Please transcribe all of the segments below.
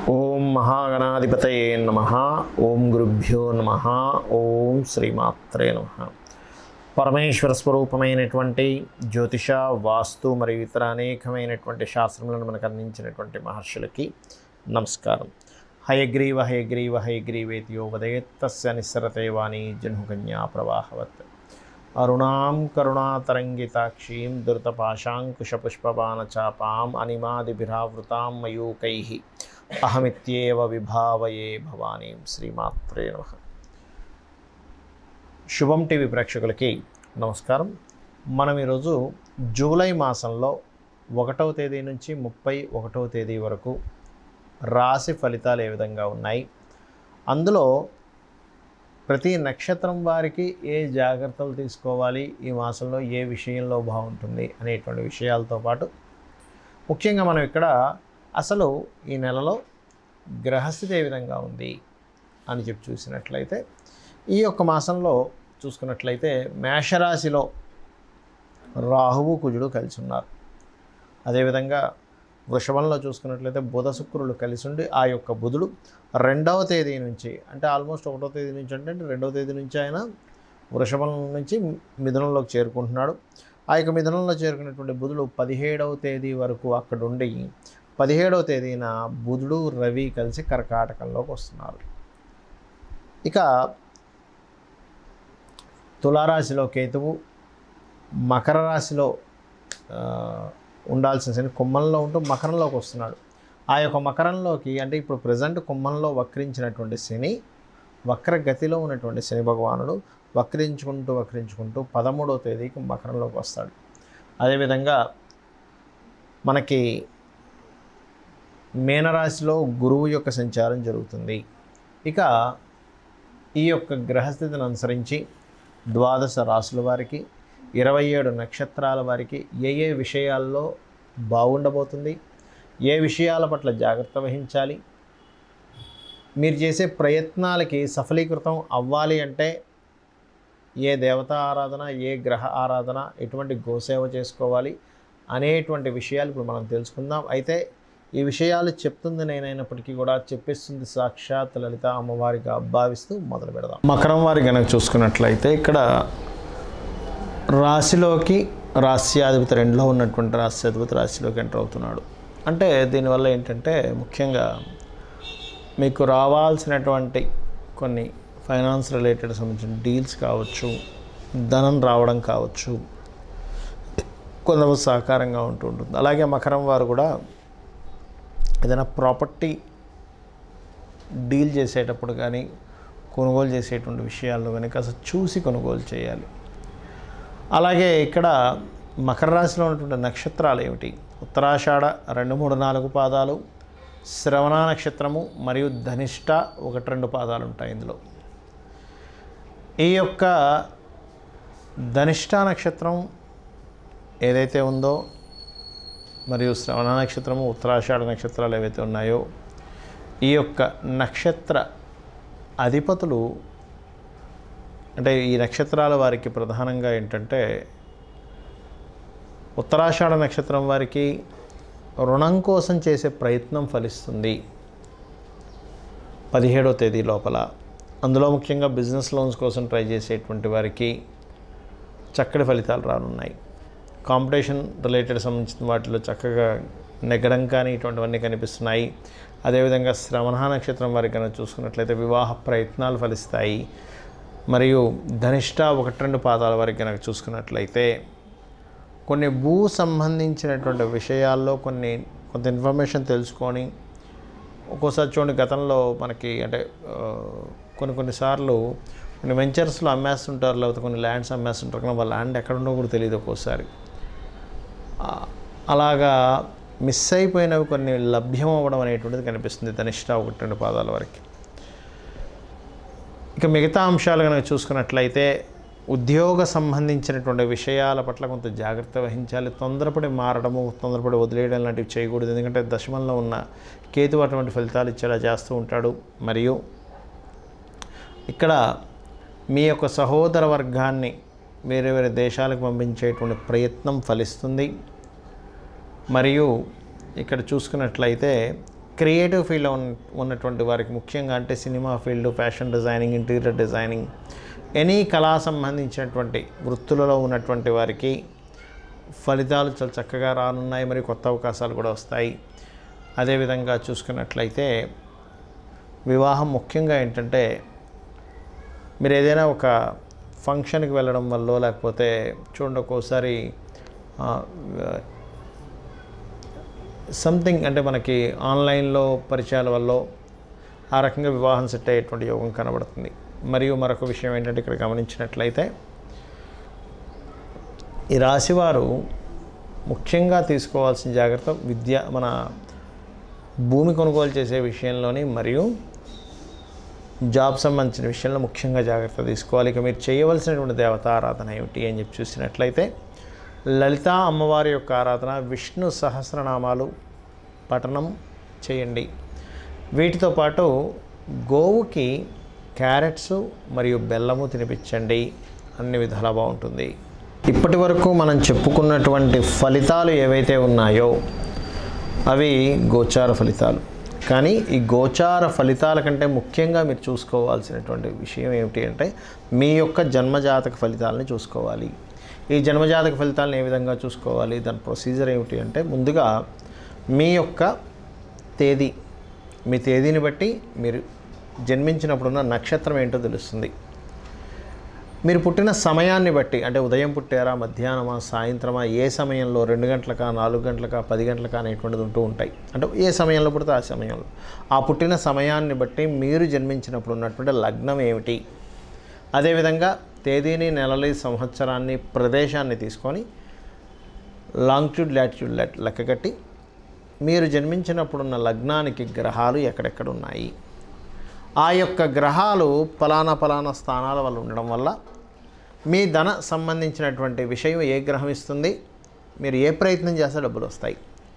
ఓం మహాగణాధిపతయే నమ ఓం గురుభ్యో నమ ఓం శ్రీమాత్రే నమ పరమేశ్వర స్వరూపమైనటువంటి జ్యోతిష వాస్తు మరియు ఇతర అనేకమైనటువంటి శాస్త్రములను మనకు అందించినటువంటి మహర్షులకి నమస్కారం హయగ్రీవ హయగ్రీవ హయగ్రీవేతియో వదయత్తస్య నిస్సరతే వాణి జన్హుకన్యా ప్రవాహవత్ అరుణాం కరుణాతరంగితాక్షీం ధృతపాశాంకుశపుష్పబాణచాపాం అనిమాదిభిరావృతాం మయూకై అహమిత్యేవ విభావయే భవానీం శ్రీమాత్రే నమ శుభం టీవీ ప్రేక్షకులకి నమస్కారం మనం ఈరోజు జూలై మాసంలో ఒకటవ తేదీ నుంచి ముప్పై ఒకటవ తేదీ వరకు రాశి ఫలితాలు ఏ విధంగా ఉన్నాయి అందులో ప్రతి నక్షత్రం వారికి ఏ జాగ్రత్తలు తీసుకోవాలి ఈ మాసంలో ఏ విషయంలో బాగుంటుంది అనేటువంటి విషయాలతో పాటు ముఖ్యంగా మనం ఇక్కడ అసలు ఈ నెలలో గ్రహస్థితి ఏ విధంగా ఉంది అని చెప్పి చూసినట్లయితే ఈ యొక్క మాసంలో చూసుకున్నట్లయితే మేషరాశిలో రాహువు కుజుడు కలిసి ఉన్నారు అదేవిధంగా వృషభంలో చూసుకున్నట్లయితే బుధ శుక్రులు కలిసి ఉండి ఆ యొక్క బుధుడు రెండవ తేదీ నుంచి అంటే ఆల్మోస్ట్ ఒకటో తేదీ నుంచి అంటే రెండవ తేదీ నుంచి ఆయన వృషభం నుంచి మిథునంలోకి చేరుకుంటున్నాడు ఆ యొక్క మిథునంలో చేరుకున్నటువంటి బుధుడు పదిహేడవ తేదీ వరకు అక్కడ ఉండి పదిహేడవ తేదీన బుధుడు రవి కలిసి కర్కాటకంలోకి వస్తున్నారు ఇక తులారాశిలో కేతువు మకర రాశిలో ఆ, ఉండాల్సిన శని కుంభంలో ఉంటూ మకరంలోకి వస్తున్నాడు ఆ యొక్క మకరంలోకి అంటే ఇప్పుడు ప్రజెంట్ కుంభంలో వక్రించినటువంటి శని వక్రగతిలో ఉన్నటువంటి శని భగవానుడు వక్రించుకుంటూ వక్రించుకుంటూ పదమూడవ తేదీకి మకరంలోకి వస్తాడు అదేవిధంగా మనకి మీనరాశిలో గురువు యొక్క సంచారం జరుగుతుంది ఇక ఈ యొక్క గ్రహస్థితిని అనుసరించి ద్వాదశ రాసుల వారికి ఇరవై ఏడు నక్షత్రాల వారికి ఏ ఏ విషయాల్లో బాగుండబోతుంది ఏ విషయాల పట్ల జాగ్రత్త వహించాలి మీరు చేసే ప్రయత్నాలకి సఫలీకృతం అవ్వాలి అంటే ఏ దేవతా ఆరాధన ఏ గ్రహ ఆరాధన ఎటువంటి గోసేవ చేసుకోవాలి అనేటువంటి విషయాలు ఇప్పుడు మనం తెలుసుకుందాం అయితే ఈ విషయాలు చెప్తుంది నేనైనప్పటికీ కూడా చెప్పిస్తుంది సాక్షాత్ లలిత అమ్మవారిగా భావిస్తూ మొదలు పెడదాం మకరం వారి కనుక చూసుకున్నట్లయితే ఇక్కడ రాశిలోకి రాస్యాధిపతి రెండులో ఉన్నటువంటి రాస్యాధిపతి రాశిలోకి ఎంటర్ అవుతున్నాడు అంటే దీనివల్ల ఏంటంటే ముఖ్యంగా మీకు రావాల్సినటువంటి కొన్ని ఫైనాన్స్ రిలేటెడ్ సంబంధించిన డీల్స్ కావచ్చు ధనం రావడం కావచ్చు కొంత సహకారంగా ఉంటూ ఉంటుంది అలాగే మకరం వారు కూడా ఏదైనా ప్రాపర్టీ డీల్ చేసేటప్పుడు కానీ కొనుగోలు చేసేటువంటి విషయాల్లో కానీ కాస్త చూసి కొనుగోలు చేయాలి అలాగే ఇక్కడ మకర రాశిలో ఉన్నటువంటి నక్షత్రాలు ఏమిటి ఉత్తరాషాఢ రెండు మూడు నాలుగు పాదాలు శ్రవణ నక్షత్రము మరియు ధనిష్ట ఒకటి రెండు పాదాలు ఉంటాయి ఇందులో ఈ యొక్క ధనిష్ట నక్షత్రం ఏదైతే ఉందో మరియు శ్రవణ నక్షత్రము ఉత్తరాషాఢ నక్షత్రాలు ఏవైతే ఉన్నాయో ఈ యొక్క నక్షత్ర అధిపతులు అంటే ఈ నక్షత్రాల వారికి ప్రధానంగా ఏంటంటే ఉత్తరాషాఢ నక్షత్రం వారికి రుణం కోసం చేసే ప్రయత్నం ఫలిస్తుంది పదిహేడో తేదీ లోపల అందులో ముఖ్యంగా బిజినెస్ లోన్స్ కోసం ట్రై చేసేటువంటి వారికి చక్కటి ఫలితాలు రానున్నాయి కాంపిటీషన్ రిలేటెడ్ సంబంధించిన వాటిలో చక్కగా నెగ్గడం కానీ ఇటువంటివన్నీ కనిపిస్తున్నాయి అదేవిధంగా శ్రవణ నక్షత్రం వారికి కనుక చూసుకున్నట్లయితే వివాహ ప్రయత్నాలు ఫలిస్తాయి మరియు ధనిష్ట ఒకటి రెండు పాదాల వరకు కనుక చూసుకున్నట్లయితే కొన్ని భూ సంబంధించినటువంటి విషయాల్లో కొన్ని కొంత ఇన్ఫర్మేషన్ తెలుసుకొని ఒక్కోసారి చూడండి గతంలో మనకి అంటే ఆ, కొన్ని కొన్నిసార్లు కొన్ని వెంచర్స్లో అమ్మేస్తుంటారు లేకపోతే కొన్ని ల్యాండ్స్ అమ్మేస్తుంటారు కానీ వాళ్ళ ల్యాండ్ ఎక్కడ ఉండో కూడా తెలియదు ఒక్కోసారి ఆ, అలాగా మిస్ అయిపోయినవి కొన్ని లభ్యం అవ్వడం అనేటువంటిది కనిపిస్తుంది ధనిష్ట ఒకటి రెండు పాదాల వరకు ఇక మిగతా అంశాలు కనుక చూసుకున్నట్లయితే ఉద్యోగ సంబంధించినటువంటి విషయాల పట్ల కొంత జాగ్రత్త వహించాలి తొందరపడి మారడము తొందరపడి వదిలేయడం లాంటివి చేయకూడదు ఎందుకంటే దశమంలో ఉన్న కేతు అటువంటి ఫలితాలు ఇచ్చేలా చేస్తూ ఉంటాడు మరియు ఇక్కడ మీ యొక్క సహోదర వర్గాన్ని వేరే వేరే దేశాలకు పంపించేటువంటి ప్రయత్నం ఫలిస్తుంది మరియు ఇక్కడ చూసుకున్నట్లయితే క్రియేటివ్ ఫీల్డ్లో ఉన్న ఉన్నటువంటి వారికి ముఖ్యంగా అంటే cinema field fashion designing interior designing any కళా సంబంధించినటువంటి వృత్తులలో ఉన్నటువంటి వారికి ఫలితాలు చాలా చక్కగా రానున్నాయి మరియు కొత్త అవకాశాలు కూడా వస్తాయి అదేవిధంగా చూసుకున్నట్లయితే వివాహం ముఖ్యంగా ఏంటంటే మీరు ఏదైనా ఒక ఫంక్షన్కి వెళ్ళడం వల్ల లేకపోతే చూడండి ఒక్కోసారి సంథింగ్ అంటే మనకి ఆన్లైన్లో పరిచయాల వల్ల ఆ రకంగా వివాహం సెట్ అయ్యేటువంటి యోగం కనబడుతుంది మరియు మరొక విషయం ఏంటంటే ఇక్కడ గమనించినట్లయితే ఈ రాశివారు ముఖ్యంగా తీసుకోవాల్సిన జాగ్రత్త విద్య మన భూమి కొనుగోలు చేసే విషయంలోని మరియు జాబ్ సంబంధించిన విషయంలో ముఖ్యంగా జాగ్రత్త తీసుకోవాలి ఇక మీరు చేయవలసినటువంటి దేవత ఆరాధన ఏమిటి అని చెప్పి చూసినట్లయితే లలితా అమ్మవారి యొక్క ఆరాధన విష్ణు సహస్రనామాలు పఠనం చేయండి వీటితో పాటు గోవుకి క్యారెట్స్ మరియు బెల్లము తినిపించండి అన్ని విధాలా బాగుంటుంది ఇప్పటి వరకు మనం చెప్పుకున్నటువంటి ఫలితాలు ఏవైతే ఉన్నాయో అవి గోచార ఫలితాలు కానీ ఈ గోచార ఫలితాల కంటే ముఖ్యంగా మీరు చూసుకోవాల్సినటువంటి విషయం ఏమిటి అంటే మీ యొక్క జన్మజాతక ఫలితాలని చూసుకోవాలి ఈ జన్మజాతక ఫలితాలను ఏ విధంగా చూసుకోవాలి దాని ప్రొసీజర్ ఏమిటి అంటే ముందుగా మీ యొక్క తేదీ మీ తేదీని బట్టి మీరు జన్మించినప్పుడున్న నక్షత్రం ఏంటో తెలుస్తుంది మీరు పుట్టిన సమయాన్ని బట్టి అంటే ఉదయం పుట్టారా మధ్యాహ్నమా సాయంత్రమా ఏ సమయంలో రెండు గంటలకా నాలుగు గంటలకా పది గంటలకా అనేటువంటిది ఉంటూ ఉంటాయి అంటే ఏ సమయంలో పుడితే ఆ సమయంలో ఆ పుట్టిన సమయాన్ని బట్టి మీరు జన్మించినప్పుడు ఉన్నటువంటి లగ్నం ఏమిటి అదేవిధంగా తేదీని నెలలి సంవత్సరాన్ని ప్రదేశాన్ని తీసుకొని లాంగ్ట్యూడ్ లాటిట్యూడ్ లెట్ లెక్కగట్టి మీరు జన్మించినప్పుడున్న లగ్నానికి గ్రహాలు ఎక్కడెక్కడ ఉన్నాయి ఆ యొక్క గ్రహాలు ఫలానా ఫలానా స్థానాల వల్ల ఉండడం వల్ల మీ ధన సంబంధించినటువంటి విషయం ఏ గ్రహం ఇస్తుంది మీరు ఏ ప్రయత్నం చేస్తే డబ్బులు వస్తాయి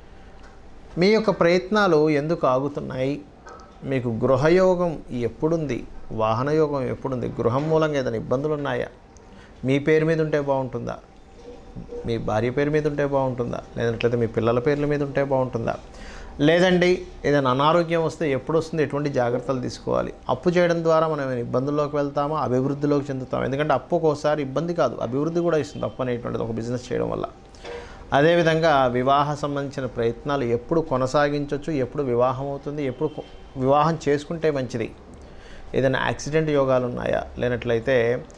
మీ యొక్క ప్రయత్నాలు ఎందుకు ఆగుతున్నాయి మీకు గృహయోగం ఎప్పుడుంది వాహనయోగం ఎప్పుడుంది గృహం మూలంగా ఏదైనా ఇబ్బందులు ఉన్నాయా మీ పేరు మీద ఉంటే బాగుంటుందా మీ భార్య పేరు మీద ఉంటే బాగుంటుందా లేదంటే మీ పిల్లల పేర్ల మీద ఉంటే బాగుంటుందా లేదండి ఏదైనా అనారోగ్యం వస్తే ఎప్పుడు వస్తుంది ఎటువంటి జాగ్రత్తలు తీసుకోవాలి అప్పు చేయడం ద్వారా మనం ఏమైనా ఇబ్బందుల్లోకి వెళ్తామా అభివృద్ధిలోకి చెందుతాం ఎందుకంటే అప్పు ఒక్కోసారి ఇబ్బంది కాదు అభివృద్ధి కూడా ఇస్తుంది అప్పు అనేటువంటిది ఒక బిజినెస్ చేయడం వల్ల అదేవిధంగా వివాహ సంబంధించిన ప్రయత్నాలు ఎప్పుడు కొనసాగించవచ్చు ఎప్పుడు వివాహం అవుతుంది ఎప్పుడు కొ- వివాహం చేసుకుంటే మంచిది ఏదైనా యాక్సిడెంట్ యోగాలు ఉన్నాయా లేనట్లయితే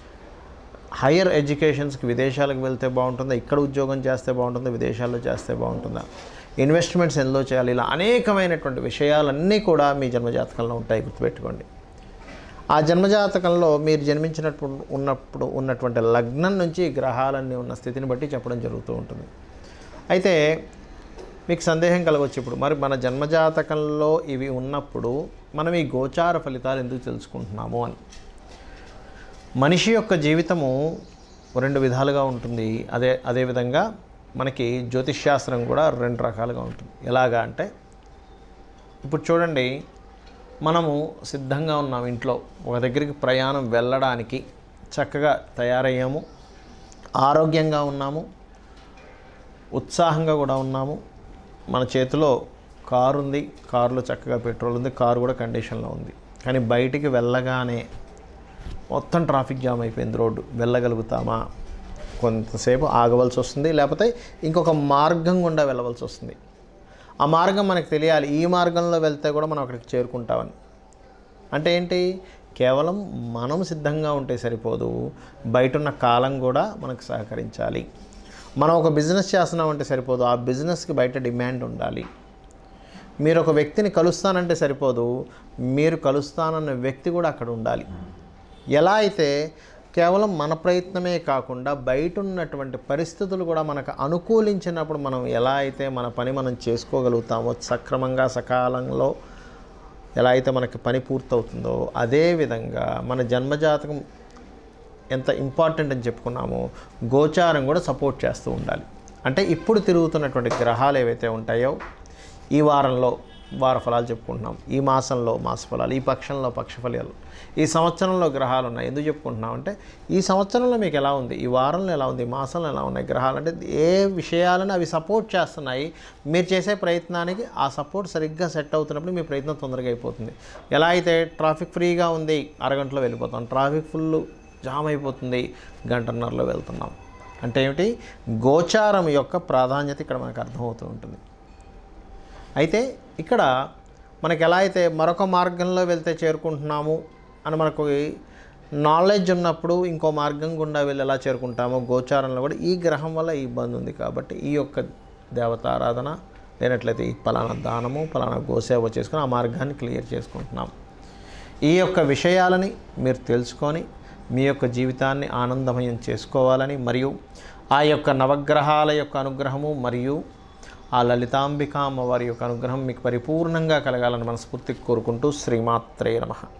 హయ్యర్ ఎడ్యుకేషన్స్కి విదేశాలకు వెళ్తే బాగుంటుందా ఇక్కడ ఉద్యోగం చేస్తే బాగుంటుందా విదేశాల్లో చేస్తే బాగుంటుందా ఇన్వెస్ట్మెంట్స్ ఎందులో చేయాలి ఇలా అనేకమైనటువంటి విషయాలన్నీ కూడా మీ జన్మజాతకంలో ఉంటాయి గుర్తుపెట్టుకోండి ఆ జన్మజాతకంలో మీరు జన్మించినప్పుడు ఉన్నప్పుడు ఉన్నటువంటి లగ్నం నుంచి ఈ గ్రహాలన్నీ ఉన్న స్థితిని బట్టి చెప్పడం జరుగుతూ ఉంటుంది అయితే మీకు సందేహం కలగవచ్చు ఇప్పుడు మరి మన జన్మజాతకంలో ఇవి ఉన్నప్పుడు మనం ఈ గోచార ఫలితాలు ఎందుకు తెలుసుకుంటున్నాము అని మనిషి యొక్క జీవితము రెండు విధాలుగా ఉంటుంది అదే అదేవిధంగా మనకి జ్యోతిష్ శాస్త్రం కూడా రెండు రకాలుగా ఉంటుంది ఎలాగా అంటే ఇప్పుడు చూడండి మనము సిద్ధంగా ఉన్నాం ఇంట్లో ఒక దగ్గరికి ప్రయాణం వెళ్ళడానికి చక్కగా తయారయ్యాము ఆరోగ్యంగా ఉన్నాము ఉత్సాహంగా కూడా ఉన్నాము మన చేతిలో కారు ఉంది కారులో చక్కగా పెట్రోల్ ఉంది కారు కూడా కండిషన్లో ఉంది కానీ బయటికి వెళ్ళగానే మొత్తం ట్రాఫిక్ జామ్ అయిపోయింది రోడ్డు వెళ్ళగలుగుతామా కొంతసేపు ఆగవలసి వస్తుంది లేకపోతే ఇంకొక మార్గం గుండా వెళ్ళవలసి వస్తుంది ఆ మార్గం మనకు తెలియాలి ఈ మార్గంలో వెళ్తే కూడా మనం అక్కడికి చేరుకుంటామని అంటే ఏంటి కేవలం మనం సిద్ధంగా ఉంటే సరిపోదు బయట ఉన్న కాలం కూడా మనకు సహకరించాలి మనం ఒక బిజినెస్ చేస్తున్నామంటే సరిపోదు ఆ బిజినెస్కి బయట డిమాండ్ ఉండాలి మీరు ఒక వ్యక్తిని కలుస్తానంటే సరిపోదు మీరు కలుస్తానన్న వ్యక్తి కూడా అక్కడ ఉండాలి ఎలా అయితే కేవలం మన ప్రయత్నమే కాకుండా బయట ఉన్నటువంటి పరిస్థితులు కూడా మనకు అనుకూలించినప్పుడు మనం ఎలా అయితే మన పని మనం చేసుకోగలుగుతామో సక్రమంగా సకాలంలో ఎలా అయితే మనకి పని పూర్తవుతుందో అదేవిధంగా మన జన్మజాతకం ఎంత ఇంపార్టెంట్ అని చెప్పుకున్నామో గోచారం కూడా సపోర్ట్ చేస్తూ ఉండాలి అంటే ఇప్పుడు తిరుగుతున్నటువంటి గ్రహాలు ఏవైతే ఉంటాయో ఈ వారంలో వార ఫలాలు చెప్పుకుంటున్నాం ఈ మాసంలో మాస ఫలాలు ఈ పక్షంలో పక్ష ఫలాలు ఈ సంవత్సరంలో గ్రహాలు ఉన్నాయి ఎందుకు చెప్పుకుంటున్నాం అంటే ఈ సంవత్సరంలో మీకు ఎలా ఉంది ఈ వారంలో ఎలా ఉంది ఈ మాసంలో ఎలా ఉన్నాయి గ్రహాలు అంటే ఏ విషయాలను అవి సపోర్ట్ చేస్తున్నాయి మీరు చేసే ప్రయత్నానికి ఆ సపోర్ట్ సరిగ్గా సెట్ అవుతున్నప్పుడు మీ ప్రయత్నం తొందరగా అయిపోతుంది ఎలా అయితే ట్రాఫిక్ ఫ్రీగా ఉంది అరగంటలో వెళ్ళిపోతాం ట్రాఫిక్ ఫుల్ జామ్ అయిపోతుంది గంటన్నరలో వెళ్తున్నాం అంటే ఏమిటి గోచారం యొక్క ప్రాధాన్యత ఇక్కడ మనకు అర్థమవుతూ ఉంటుంది అయితే ఇక్కడ మనకి ఎలా అయితే మరొక మార్గంలో వెళ్తే చేరుకుంటున్నాము అని మనకు నాలెడ్జ్ ఉన్నప్పుడు ఇంకో మార్గం గుండా వెళ్ళి ఎలా చేరుకుంటామో గోచారంలో కూడా ఈ గ్రహం వల్ల ఈ ఇబ్బంది ఉంది కాబట్టి ఈ యొక్క దేవత ఆరాధన లేనట్లయితే ఈ పలానా దానము పలానా గోసేవ చేసుకుని ఆ మార్గాన్ని క్లియర్ చేసుకుంటున్నాం ఈ యొక్క విషయాలని మీరు తెలుసుకొని మీ యొక్క జీవితాన్ని ఆనందమయం చేసుకోవాలని మరియు ఆ యొక్క నవగ్రహాల యొక్క అనుగ్రహము మరియు ఆ లలితాంబిక అమ్మవారి యొక్క అనుగ్రహం మీకు పరిపూర్ణంగా కలగాలని మనస్ఫూర్తిగా కోరుకుంటూ శ్రీమాత్రే నమః